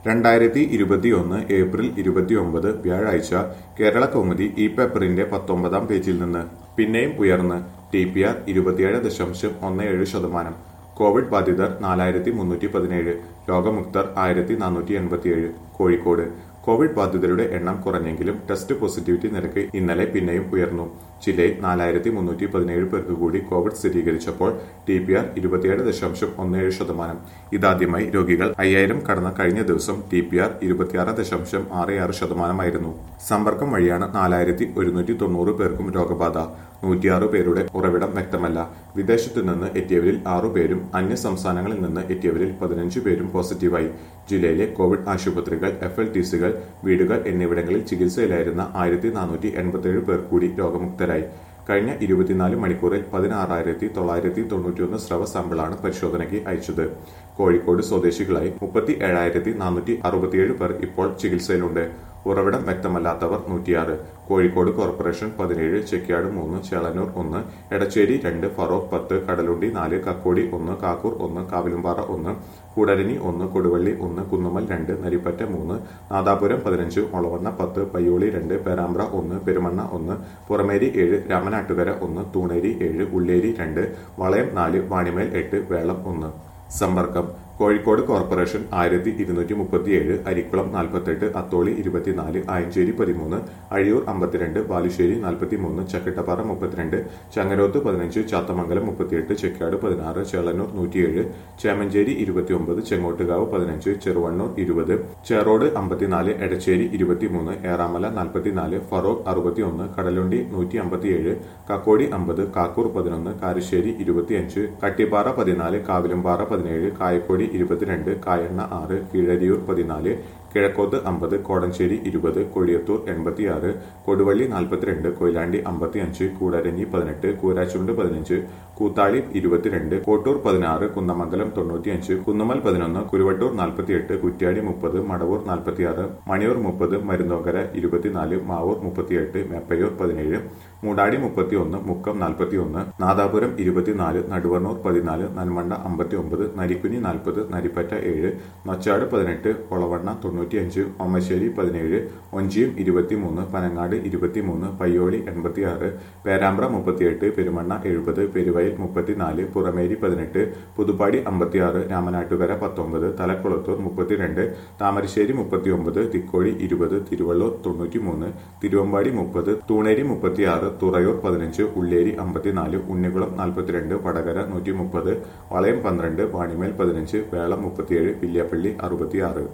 രണ്ടായിരത്തി ഇരുപത്തിയൊന്ന് ഏപ്രിൽ ഇരുപത്തിയൊമ്പത് വ്യാഴാഴ്ച കേരള കൗമുദി ഈ പേപ്പറിന്റെ പത്തൊമ്പതാം പേജിൽ നിന്ന് പിന്നെയും ഉയർന്ന് ടി പി ആർ ഇരുപത്തിയേഴ് ദശാംശം ഒന്ന് ഏഴ് ശതമാനം കോവിഡ് ബാധിതർ നാലായിരത്തി മുന്നൂറ്റി പതിനേഴ് രോഗമുക്തർ ആയിരത്തി നാനൂറ്റി എൺപത്തിയേഴ് കോഴിക്കോട് കോവിഡ് ബാധിതരുടെ എണ്ണം കുറഞ്ഞെങ്കിലും ടെസ്റ്റ് പോസിറ്റിവിറ്റി നിരക്ക് ഇന്നലെ പിന്നെയും ഉയർന്നു ജില്ലയിൽ നാലായിരത്തി മുന്നൂറ്റി പതിനേഴ് പേർക്ക് കൂടി കോവിഡ് സ്ഥിരീകരിച്ചപ്പോൾ ടി പി ആർ ഇരുപത്തിയേഴ് ദശാംശം ഒന്ന് ഏഴ് ശതമാനം ഇതാദ്യമായി രോഗികൾ അയ്യായിരം കടന്ന കഴിഞ്ഞ ദിവസം ടി പി ആർ ഇരുപത്തിയാറ് ദശാംശം ആറ് ആറ് ശതമാനമായിരുന്നു സമ്പർക്കം വഴിയാണ് നാലായിരത്തി ഒരുന്നൂറ്റി തൊണ്ണൂറ് പേർക്കും രോഗബാധ നൂറ്റിയാറ് പേരുടെ ഉറവിടം വ്യക്തമല്ല വിദേശത്തു നിന്ന് എത്തിയവരിൽ ആറുപേരും അന്യ സംസ്ഥാനങ്ങളിൽ നിന്ന് എത്തിയവരിൽ പതിനഞ്ച് പേരും പോസിറ്റീവായി ജില്ലയിലെ കോവിഡ് ആശുപത്രികൾ എഫ് എൽ ടി സികൾ വീടുകൾ എന്നിവിടങ്ങളിൽ ചികിത്സയിലായിരുന്ന ആയിരത്തി നാനൂറ്റി എൺപത്തിയേഴ് പേർ കൂടി രോഗമുക്തരായി കഴിഞ്ഞ ഇരുപത്തിനാല് മണിക്കൂറിൽ പതിനാറായിരത്തി തൊള്ളായിരത്തി തൊണ്ണൂറ്റിയൊന്ന് സ്രവ സാമ്പിളാണ് പരിശോധനയ്ക്ക് അയച്ചത് കോഴിക്കോട് സ്വദേശികളായി മുപ്പത്തി ഏഴായിരത്തി നാനൂറ്റി അറുപത്തിയേഴ് പേർ ഇപ്പോൾ ചികിത്സയിലുണ്ട് ഉറവിടം വ്യക്തമല്ലാത്തവർ നൂറ്റിയാറ് കോഴിക്കോട് കോർപ്പറേഷൻ പതിനേഴ് ചെക്യാട് മൂന്ന് ചേളന്നൂർ ഒന്ന് എടച്ചേരി രണ്ട് ഫറോക്ക് പത്ത് കടലുണ്ടി നാല് കക്കോടി ഒന്ന് കാക്കൂർ ഒന്ന് കാവിലുംപാറ ഒന്ന് കൂടരഞ്ഞി ഒന്ന് കൊടുവള്ളി ഒന്ന് കുന്നുമ്മൽ രണ്ട് നരിപ്പറ്റ മൂന്ന് നാദാപുരം പതിനഞ്ച് ഒളവണ്ണ പത്ത് പയ്യോളി രണ്ട് പേരാമ്പ്ര ഒന്ന് പെരുമണ്ണ ഒന്ന് പുറമേരി ഏഴ് രാമനാട്ടുകര ഒന്ന് തൂണേരി ഏഴ് ഉള്ളേരി രണ്ട് വളയം നാല് വാണിമേൽ എട്ട് വേളം ഒന്ന് സമ്പർക്കം കോഴിക്കോട് കോർപ്പറേഷൻ ആയിരത്തി ഇരുന്നൂറ്റി മുപ്പത്തിയേഴ് അരിക്കുളം നാൽപ്പത്തെട്ട് അത്തോളി ഇരുപത്തിനാല് ആയഞ്ചേരി പതിമൂന്ന് അഴിയൂർ അമ്പത്തിരണ്ട് ബാലുശ്ശേരി നാൽപ്പത്തിമൂന്ന് ചക്കിട്ടപ്പാറ മുപ്പത്തിരണ്ട് ചങ്ങരോത്ത് പതിനഞ്ച് ചാത്തമംഗലം മുപ്പത്തിയെട്ട് ചെക്കാട് പതിനാറ് ചേളന്നൂർ നൂറ്റിയേഴ് ചേമഞ്ചേരി ഇരുപത്തിയൊമ്പത് ചെങ്ങോട്ടുകാവ് പതിനഞ്ച് ചെറുവണ്ണൂർ ഇരുപത് ചേറോട് അമ്പത്തിനാല് എടച്ചേരി ഇരുപത്തിമൂന്ന് ഏറാമല നാൽപ്പത്തിനാല് ഫറോക്ക് അറുപത്തിയൊന്ന് കടലുണ്ടി നൂറ്റി അമ്പത്തിയേഴ് കക്കോടി അമ്പത് കാക്കൂർ പതിനൊന്ന് കാരശ്ശേരി ഇരുപത്തിയഞ്ച് കട്ടിപ്പാറ പതിനാല് കാവിലുംപാറ പതിനേഴ് കായക്കൊടി ഇരുപത്തിരണ്ട് കായണ്ണ ആറ് കീഴരിയൂർ പതിനാല് കിഴക്കോത്ത് അമ്പത് കോടഞ്ചേരി ഇരുപത് കൊടിയത്തൂർ എൺപത്തിയാറ് കൊടുവള്ളി നാൽപ്പത്തിരണ്ട് കൊയിലാണ്ടി അമ്പത്തിയഞ്ച് കൂടരഞ്ഞി പതിനെട്ട് കൂരാച്ചുണ്ട് പതിനഞ്ച് കൂത്താളി ഇരുപത്തിരണ്ട് കോട്ടൂർ പതിനാറ് കുന്നമംഗലം തൊണ്ണൂറ്റിയഞ്ച് കുന്നുമൽ പതിനൊന്ന് കുരുവട്ടൂർ നാൽപ്പത്തിയെട്ട് കുറ്റ്യാടി മുപ്പത് മടവൂർ നാൽപ്പത്തിയാറ് മണിയൂർ മുപ്പത് മരുന്നോകര ഇരുപത്തിനാല് മാവൂർ മുപ്പത്തിയെട്ട് മേപ്പയൂർ പതിനേഴ് മൂടാടി മുപ്പത്തിയൊന്ന് മുക്കം നാൽപ്പത്തിയൊന്ന് നാദാപുരം ഇരുപത്തിനാല് നടുവണ്ണൂർ പതിനാല് നന്മണ്ട അമ്പത്തിയൊമ്പത് നരിക്കുനി നാൽപ്പത് നരിപ്പറ്റ ഏഴ് നൊച്ചാട് പതിനെട്ട് ഒളവണ്ണ തൊണ്ണൂറ്റിയഞ്ച് ഓമശ്ശേരി പതിനേഴ് ഒഞ്ചിയം ഇരുപത്തിമൂന്ന് പനങ്ങാട് ഇരുപത്തിമൂന്ന് പയ്യോളി എൺപത്തിയാറ് പേരാമ്പ്ര മുപ്പത്തിയെട്ട് പെരുമണ്ണ എഴുപത് പെരുവയൽ മുപ്പത്തിനാല് പുറമേരി പതിനെട്ട് പുതുപ്പാടി അമ്പത്തിയാറ് രാമനാട്ടുകര പത്തൊമ്പത് തലക്കുളത്തൂർ മുപ്പത്തിരണ്ട് താമരശ്ശേരി മുപ്പത്തിയൊമ്പത് തിക്കോടി ഇരുപത് തിരുവള്ളൂർ തൊണ്ണൂറ്റിമൂന്ന് തിരുവമ്പാടി മുപ്പത് തൂണേരി മുപ്പത്തിയാറ് തുറയൂർ പതിനഞ്ച് ഉള്ളേരി അമ്പത്തിനാല് ഉണ്ണികുളം നാൽപ്പത്തിരണ്ട് വടകര നൂറ്റി മുപ്പത് വളയം പന്ത്രണ്ട് വാണിമേൽ പതിനഞ്ച് വേളം മുപ്പത്തിയേഴ് വില്യാപ്പള്ളി അറുപത്തിയാറ്